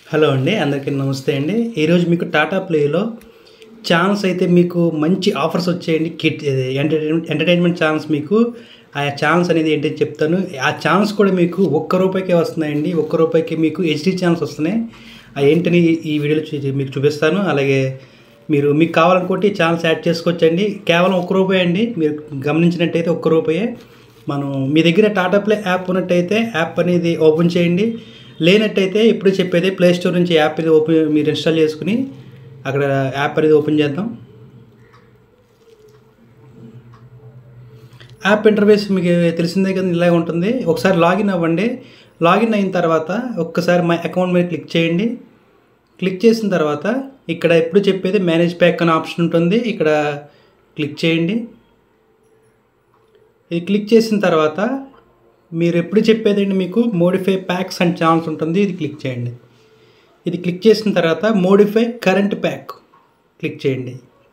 hello అండి అందరికీ నమస్తే అండి ఈరోజు మీకు టాటా ప్లేలో ఛాన్స్ అయితే మీకు మంచి ఆఫర్స్ వచ్చాయండి కిట్ ఇది ఎంటర్టైన్మెంట్ ఎంటర్టైన్మెంట్ ఛాన్స్ మీకు ఆ ఛాన్స్ అనేది ఏంటో చెప్తాను ఆ ఛాన్స్ కూడా మీకు ఒక్క రూపాయికే వస్తున్నాయండి ఒక్క రూపాయికి మీకు హెచ్డి ఛాన్స్ వస్తున్నాయి ఆ ఏంటని ఈ వీడియోలో చూ- మీకు చూపిస్తాను అలాగే మీరు మీకు కావాలనుకుంటే ఛాన్స్ యాడ్ చేసుకోవచ్చండి కేవలం ఒక్క రూపాయి అండి మీరు గమనించినట్టయితే ఒక్క రూపాయే మనం మీ దగ్గర టాటా ప్లే యాప్ ఉన్నట్టయితే యాప్ అనేది ఓపెన్ చేయండి లేనట్టయితే ఇప్పుడు చెప్పేది ప్లే స్టోర్ నుంచి యాప్ ఇది ఓపెన్ మీరు ఇన్స్టాల్ చేసుకుని అక్కడ యాప్ అనేది ఓపెన్ చేద్దాం యాప్ ఇంటర్ఫేస్ మీకు తెలిసిందే కదా ఇలాగే ఉంటుంది ఒకసారి లాగిన్ అవ్వండి లాగిన్ అయిన తర్వాత ఒక్కసారి మై అకౌంట్ మీద క్లిక్ చేయండి క్లిక్ చేసిన తర్వాత ఇక్కడ ఎప్పుడు చెప్పేది మేనేజ్ ప్యాక్ అనే ఆప్షన్ ఉంటుంది ఇక్కడ క్లిక్ చేయండి ఇది క్లిక్ చేసిన తర్వాత మీరు ఎప్పుడు చెప్పేదండి మీకు మోడిఫై ప్యాక్స్ అండ్ ఛాన్స్ ఉంటుంది ఇది క్లిక్ చేయండి ఇది క్లిక్ చేసిన తర్వాత మోడిఫై కరెంట్ ప్యాక్ క్లిక్ చేయండి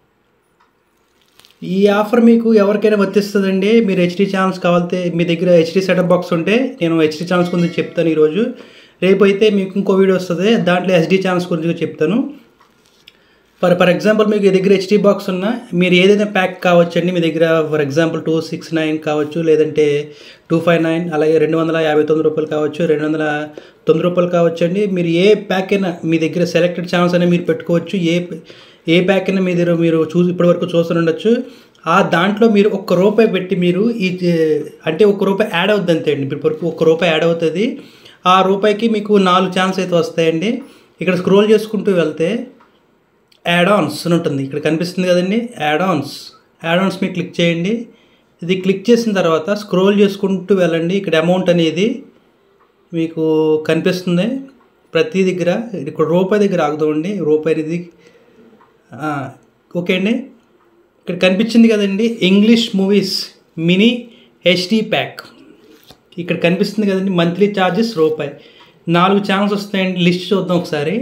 ఈ ఆఫర్ మీకు ఎవరికైనా వర్తిస్తుందండి మీరు హెచ్డీ ఛానల్స్ కావాలితే మీ దగ్గర హెచ్డీ సెటప్ బాక్స్ ఉంటే నేను హెచ్డీ ఛానల్స్ గురించి చెప్తాను ఈరోజు రేపు అయితే మీకు ఇంకో వీడియో వస్తుంది దాంట్లో హెచ్డీ ఛానల్స్ గురించి చెప్తాను ఫర్ ఫర్ ఎగ్జాంపుల్ మీకు ఈ దగ్గర హెచ్డీ బాక్స్ ఉన్న మీరు ఏదైనా ప్యాక్ కావచ్చండి మీ దగ్గర for example two six nine కావచ్చు లేదంటే టూ ఫైవ్ నైన్ అలాగే రెండు వందల యాభై తొమ్మిది రూపాయలు కావచ్చు రెండు వందల తొమ్మిది రూపాయలు కావచ్చండి మీరు ఏ ప్యాక్ అయినా మీ దగ్గర సెలెక్టెడ్ ఛానల్స్ అయినా మీరు పెట్టుకోవచ్చు ఏ ఏ ప్యాక్ అయినా మీ దగ్గర మీరు చూ ఇప్పటివరకు చూస్తూ ఉండొచ్చు ఆ దాంట్లో మీరు ఒక్క రూపాయి పెట్టి మీరు ఈ అంటే ఒక్క రూపాయి యాడ్ అవుద్ది అంతే అండి ఇప్పటివరకు ఒక్క రూపాయి యాడ్ అవుతుంది ఆ రూపాయికి మీకు నాలుగు ఛాన్స్ అయితే వస్తాయండి ఇక్కడ స్క్రోల్ చేసుకుంటూ వెళ్తే యాడ్ ఆన్స్ అని ఉంటుంది ఇక్కడ కనిపిస్తుంది కదండి యాడ్ ఆన్స్ యాడ్ ఆన్స్ మీరు క్లిక్ చేయండి ఇది క్లిక్ చేసిన తర్వాత స్క్రోల్ చేసుకుంటూ వెళ్ళండి ఇక్కడ అమౌంట్ అనేది మీకు కనిపిస్తుంది ప్రతి దగ్గర ఇక్కడ రూపాయి దగ్గర ఆగుతామండి రూపాయి ఇది ఆ, ఓకే అండి ఇక్కడ కనిపించింది కదండి English movies mini HD pack ఇక్కడ కనిపిస్తుంది కదండి మంత్లీ ఛార్జెస్ రూపాయి నాలుగు ఛాన్స్ వస్తాయండి లిస్ట్ చూద్దాం ఒకసారి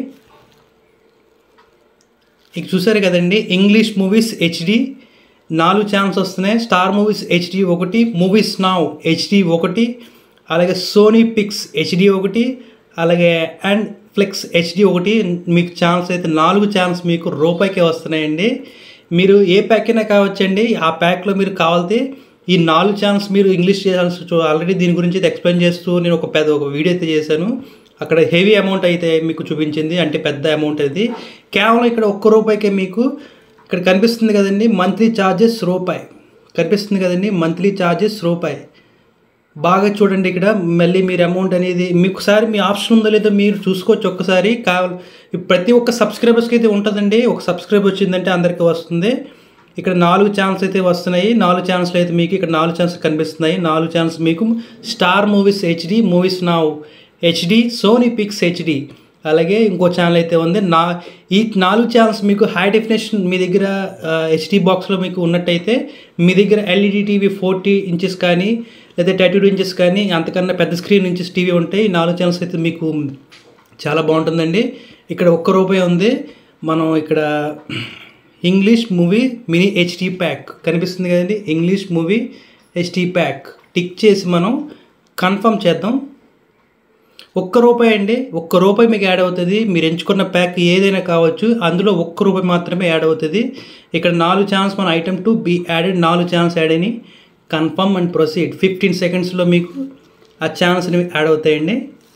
ఇక చూసారు కదండి ఇంగ్లీష్ మూవీస్ హెచ్డి నాలుగు ఛానల్స్ వస్తున్నాయి స్టార్ మూవీస్ హెచ్డి ఒకటి మూవీస్ నావ్ హెచ్డి ఒకటి అలాగే సోనీ పిక్స్ హెచ్డి ఒకటి అలాగే అండ్ ఫ్లెక్స్ హెచ్డి ఒకటి మీకు ఛానల్స్ అయితే నాలుగు ఛానల్స్ మీకు రూపాయికే వస్తున్నాయండి మీరు ఏ ప్యాక్ అయినా కావచ్చండి ఆ ప్యాక్లో మీరు కావాలితే ఈ నాలుగు ఛానల్స్ మీరు ఇంగ్లీష్ ఛానల్స్ ఆల్రెడీ దీని గురించి అయితే ఎక్స్ప్లెయిన్ చేస్తూ నేను ఒక పెద్ద ఒక వీడియో అయితే చేశాను అక్కడ హెవీ అమౌంట్ అయితే మీకు చూపించింది అంటే పెద్ద అమౌంట్ అది కేవలం ఇక్కడ ఒక్క రూపాయికే మీకు ఇక్కడ కనిపిస్తుంది కదండి మంత్లీ ఛార్జెస్ రూపాయి కనిపిస్తుంది కదండి మంత్లీ ఛార్జెస్ రూపాయి బాగా చూడండి ఇక్కడ మళ్ళీ మీరు అమౌంట్ అనేది మీకు ఒకసారి మీ ఆప్షన్ ఉందో లేదో మీరు చూసుకోవచ్చు ఒక్కసారి కావాలి ప్రతి ఒక్క సబ్స్క్రైబర్స్కి అయితే ఉంటుందండి ఒక సబ్స్క్రైబ్ వచ్చిందంటే అందరికీ వస్తుంది ఇక్కడ నాలుగు ఛానల్స్ అయితే వస్తున్నాయి నాలుగు ఛానల్స్లో అయితే మీకు ఇక్కడ నాలుగు ఛానల్స్ కనిపిస్తున్నాయి నాలుగు ఛానల్స్ మీకు Star Movies HD Movies Now HD Sony Pix HD అలాగే ఇంకో ఛానల్ అయితే ఉంది నా ఈ నాలుగు ఛానల్స్ మీకు హై డెఫినేషన్ మీ దగ్గర హెచ్డి బాక్స్లో మీకు ఉన్నట్టయితే మీ దగ్గర ఎల్ఈడి టీవీ ఫోర్టీ ఇంచెస్ కానీ లేదా థర్టీ టూ ఇంచెస్ కానీ అంతకన్నా పెద్ద స్క్రీన్ ఇంచెస్ టీవీ ఉంటాయి ఈ నాలుగు ఛానల్స్ అయితే మీకు చాలా బాగుంటుందండి ఇక్కడ ఒక్క రూపాయి ఉంది మనం ఇక్కడ English movie mini HD pack కనిపిస్తుంది కదండి English movie HD pack tick చేసి మనం కన్ఫర్మ్ చేద్దాం ఒక్క రూపాయి అండి ఒక్క రూపాయి మీకు యాడ్ అవుతుంది మీరు ఎంచుకున్న ప్యాక్ ఏదైనా కావచ్చు అందులో ఒక్క రూపాయి మాత్రమే యాడ్ అవుతుంది ఇక్కడ నాలుగు ఛానల్స్ మన ఐటమ్ టు బీ యాడెడ్ నాలుగు ఛానల్స్ యాడ్ అయినాయి కన్ఫర్మ్ అండ్ ప్రొసీడ్ ఫిఫ్టీన్ సెకండ్స్లో మీకు ఆ ఛానల్స్ అనేవి యాడ్ అవుతాయండి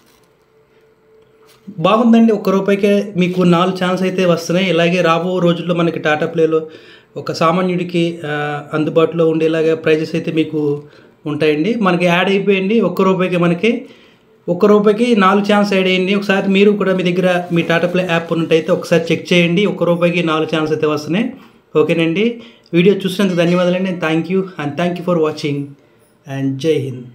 బాగుందండి ఒక్క రూపాయికే మీకు నాలుగు ఛాన్స్ అయితే వస్తున్నాయి ఇలాగే రాబో రోజుల్లో మనకి టాటా ప్లేలో ఒక సామాన్యుడికి ఆ, అందుబాటులో ఉండేలాగా ప్రైజెస్ అయితే మీకు ఉంటాయండి మనకి యాడ్ అయిపోయింది ఒక్క రూపాయికి మనకి ఒక్క రూపాయికి నాలుగు ఛాన్స్ యాడ్ అయ్యండి ఒకసారి మీరు కూడా మీ దగ్గర మీ టాటా ప్లే యాప్ ఉన్నట్టయితే ఒకసారి చెక్ చేయండి ఒక్క రూపాయికి నాలుగు ఛాన్స్ అయితే వస్తున్నాయి ఓకేనండి వీడియో చూసినందుకు ధన్యవాదాలండి thank you and thank you for watching and జై హింద్